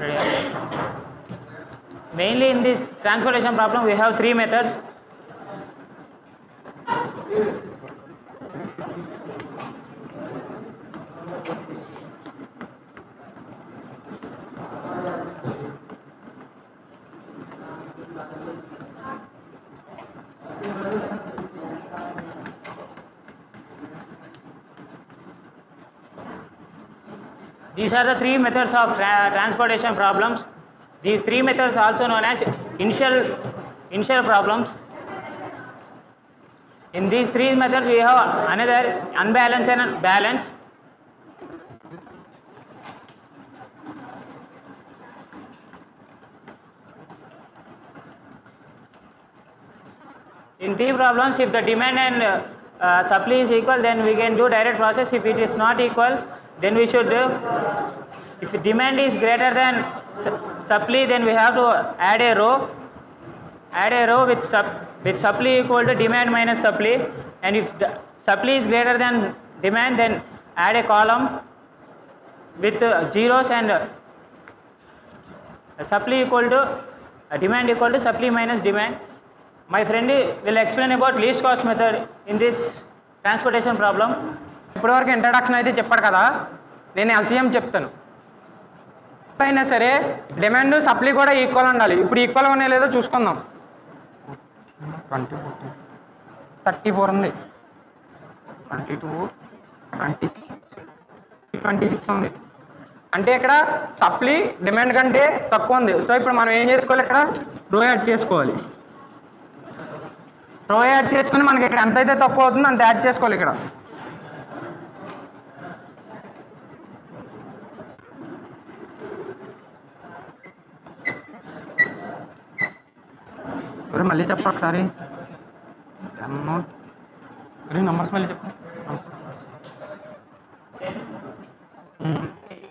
Mainly in this transportation problem, we have three methods. These are the three methods of tra- transportation problems. These three methods also known as initial initial problems. In these three methods, we have another unbalanced and balanced. In T problems, if the demand and uh, uh, supply is equal, then we can do direct process. If it is not equal, then we should do. If demand is greater than su- supply, then we have to add a row. Add a row with sup with supply equal to demand minus supply. And if the supply is greater than demand, then add a column with uh, zeros and uh, supply equal to uh, demand equal to supply minus demand. My friend will explain about least cost method in this transportation problem. ఇప్పటివరకు introduction అయితే చెప్పాడు కదా నేను LCM చెప్తాను అయినా సరే demand supply కూడా equal ఉండాలి ఇప్పుడు ఈక్వల్ ఉన్నాయి లేదో చూసుకుందాం ట్వంటీ థర్టీ ఫోర్ ఉంది twenty two twenty twenty six ఉంది అంటే ఇక్కడ సప్లై డిమాండ్ కంటే తక్కువ ఉంది సో ఇప్పుడు మనం ఏం చేసుకోవాలి ఇక్కడ రో యాడ్ చేసుకోవాలి రో యాడ్ చేసుకుని మనకి ఇక్కడ ఎంత అయితే తక్కువ అవుతుందో అంత యాడ్ చేసుకోవాలి ఇక్కడ ఒరే మళ్ళీ చెప్పు ఒకసారి టెన్ నంబర్స్ మళ్ళీ చెప్పు ఉమ్.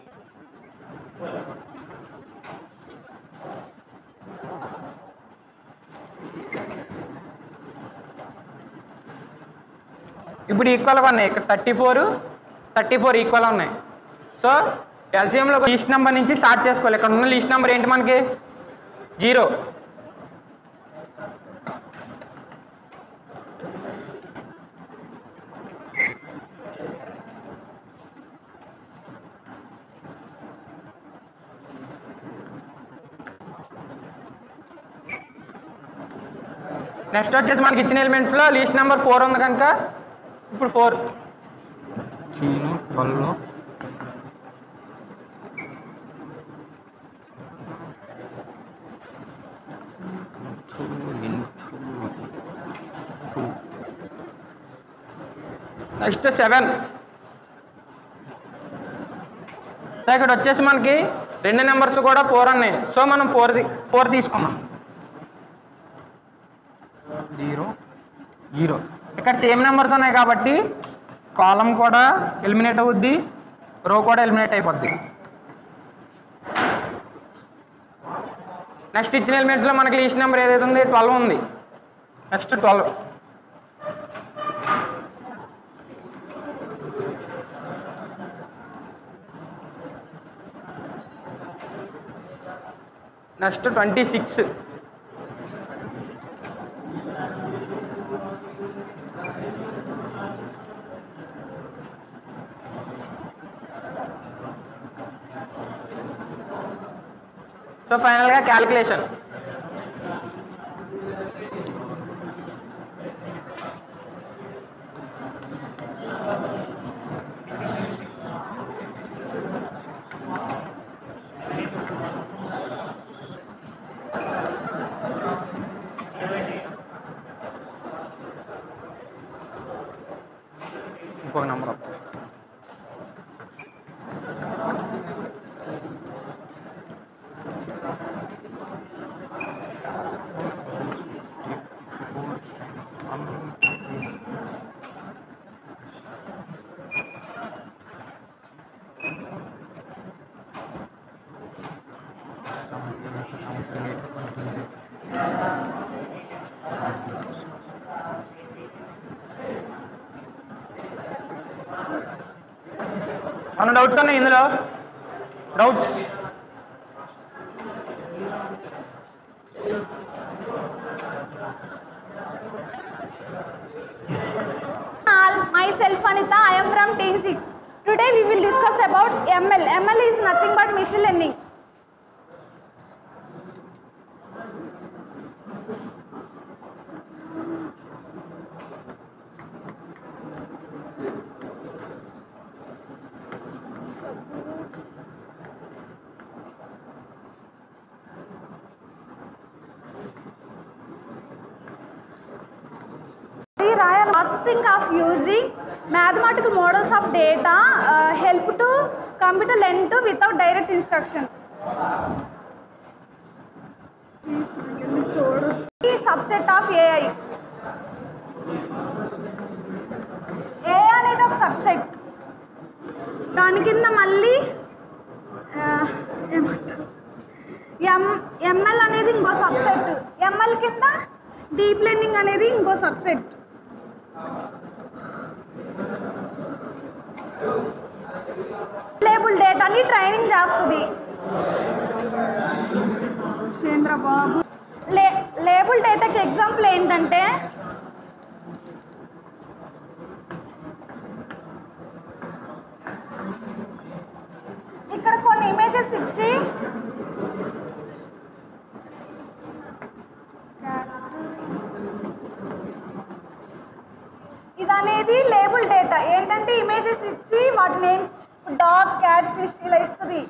ఇప్పుడు ఈక్వల్గా ఉన్నాయి ఇక్కడ thirty four thirty four equal ఉన్నాయి సో ఎల్సీఎంలో లీస్ట్ నెంబర్ నుంచి స్టార్ట్ చేసుకోవాలి ఇక్కడ ఉన్న లీస్ట్ నెంబర్ ఏంటి మనకి జీరో నెక్స్ట్ వచ్చేసి మనకి ఇచ్చిన ఎలిమెంట్స్లో లీస్ట్ నెంబర్ ఫోర్ ఉంది కనుక ఇప్పుడు ఫోర్ చీను ట్వెల్వ్ నెక్స్ట్ సెవెన్ సో ఇక్కడ వచ్చేసి మనకి రెండు నెంబర్స్ కూడా ఫోర్ ఉన్నాయి సో మనం ఫోర్ ఫోర్ తీసుకున్నాం జీరో జీరో ఇక్కడ సేమ్ నెంబర్స్ ఉన్నాయి కాబట్టి కాలం కూడా ఎలిమినేట్ అవుద్ది రో కూడా ఎలిమినేట్ అయిపోద్ది నెక్స్ట్ ఇచ్చిన ఎలిమెంట్స్లో మనకి లీస్ట్ నెంబర్ ఏదైతే ఉంది ట్వెల్వ్ ఉంది next twelve next twenty six so ఫైనల్గా క్యాలిక్యులేషన్ ఇంకొక నెంబర్ మన డౌట్స్ ఉన్నాయి ఇందులో doubts all myself anita i am from team 6 today we will discuss about ml ml is nothing but machine learning We write processing of using mathematical models of data uh, help to computer learn to without direct instruction. ఈ subset of AI AI అనేది ఒక subset దాని కింద మళ్ళీ ఆ, ఏమంటారు ఎం ML అనేది ఇంకో సబ్సెట్ ఎంఎల్ కింద డీప్ లెర్నింగ్ అనేది ఇంకో సబ్సెట్ లేబుల్ డేటాని ట్రైనింగ్ చేస్తుంది చంద్రబాబు లే లేబుల్ డేటాకి ఎగ్జాంపుల్ ఏంటంటే ఇక్కడ కొన్ని ఇమేజెస్ ఇచ్చి ఇది అనేది లేబుల్ డేటా ఏంటంటే ఇమేజెస్ ఇచ్చి వాటి నేమ్స్ డాగ్ క్యాట్ ఫిష్ ఇలా ఇస్తుంది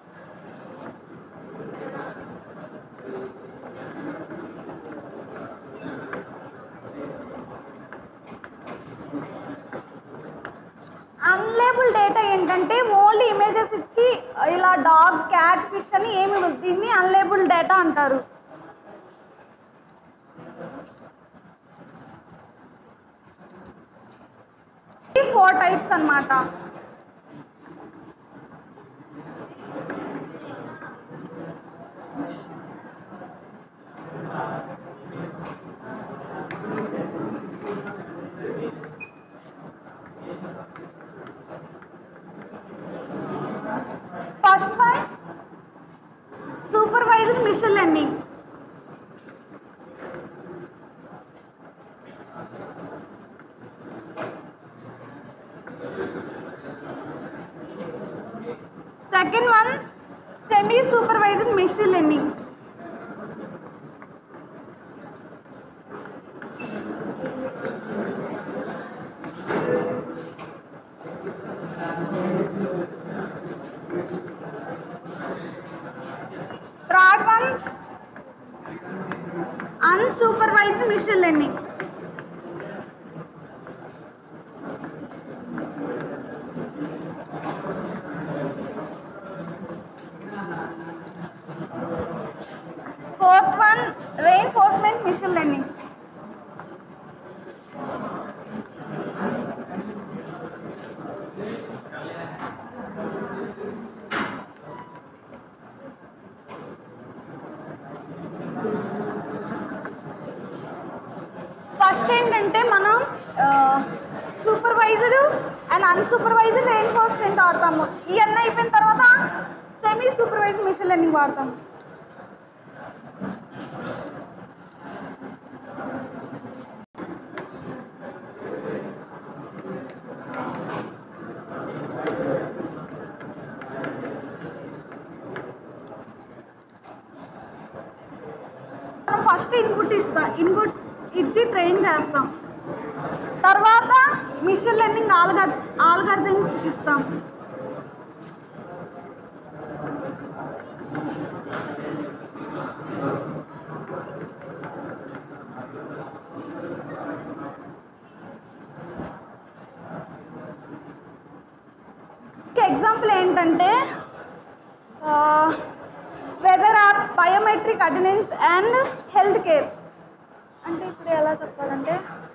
అన్లేబుల్ డేటా ఏంటంటే ఓన్లీ ఇమేజెస్ ఇచ్చి ఇలా డాగ్ క్యాట్ ఫిష్ అని ఏమి ఉండదు దీన్ని అన్లేబుల్ డేటా అంటారు ఫోర్ టైప్స్ అన్నమాట first one supervisor machine learning second one semi supervisor machine learning third one unsupervised machine learning fourth one reinforcement machine learning first ఏంటంటే మనం సూపర్వైజ్డ్ అండ్ అన్సూపర్వైజ్డ్ రెయిన్ఫోర్స్మెంట్ వాడతాము ఇవన్నీ అయిపోయిన తర్వాత సెమీ సూపర్వైజ్డ్ మిషన్ లెర్నింగ్ వాడతాము మనం first input ఇస్తాం input ఇచ్చి ట్రైన్ చేస్తాం తర్వాత మిషన్ లెర్నింగ్ ఆల్గర్ ఆల్గర్థమ్స్ ఇస్తాం ఎగ్జాంపుల్ ఏంటంటే weather or biometric attendance and health care అంటే ఇప్పుడు ఎలా చెప్పాలంటే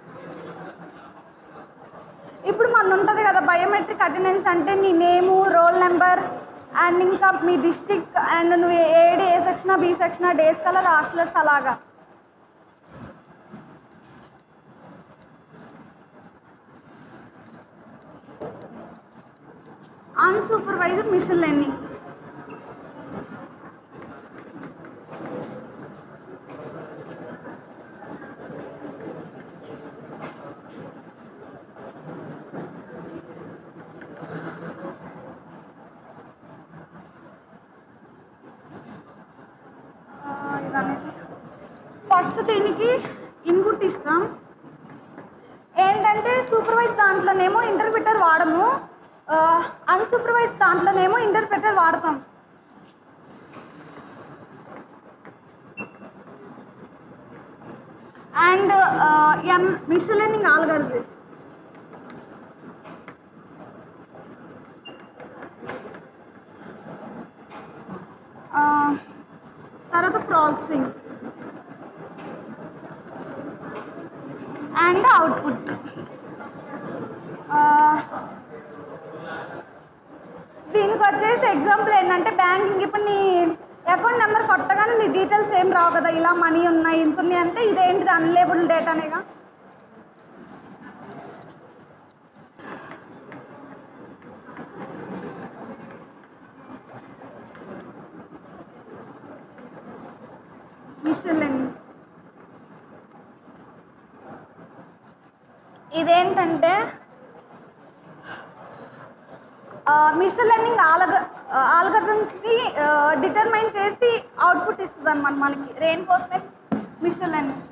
ఇప్పుడు మన ఉంటుంది కదా బయోమెట్రిక్ అటెండెన్స్ అంటే నీ నేము రోల్ నెంబర్ అండ్ ఇంకా మీ డిస్టిక్ అండ్ నువ్వు ఏడి ఏ సెక్షనా బి సెక్షనా డేస్ కలర్ హాస్టలర్స్ అలాగా అన్సూపర్వైజ్డ్ మిషన్ లెర్నింగ్ ఫస్ట్ దీనికి ఇన్పుట్ ఇస్తాం ఏంటంటే సూపర్వైజ్ దాంట్లోనేమో ఇంటర్ప్రిటర్ వాడము అన్సూపర్వైజ్ దాంట్లోనేమో ఇంటర్ప్రిటర్ వాడతాం అండ్ ఎం మిషన్ ఆల్గరిథమ్స్ తర్వాత ప్రాసెసింగ్ అండ్ అవుట్పుట్ దీనికి వచ్చేసి ఎగ్జాంపుల్ ఏంటంటే బ్యాంకింగ్ ఇప్పుడు నీ అకౌంట్ నెంబర్ కొట్టగానే నీ డీటెయిల్స్ ఏం రావు కదా ఇలా మనీ ఉన్నాయి ఇంత ఉన్నాయి అంటే ఇదేంటిది అన్లేబుల్ డేటానేగా మిషన్ లెర్నింగ్ ఇదేంటంటే మిషన్ లెర్నింగ్ ఆల్గ ఆల్గరిథమ్స్ని డిటర్మైన్ చేసి అవుట్పుట్ ఇస్తుంది అనమాట మనకి రెయిన్ఫోర్స్మెంట్ మిషన్ లెర్నింగ్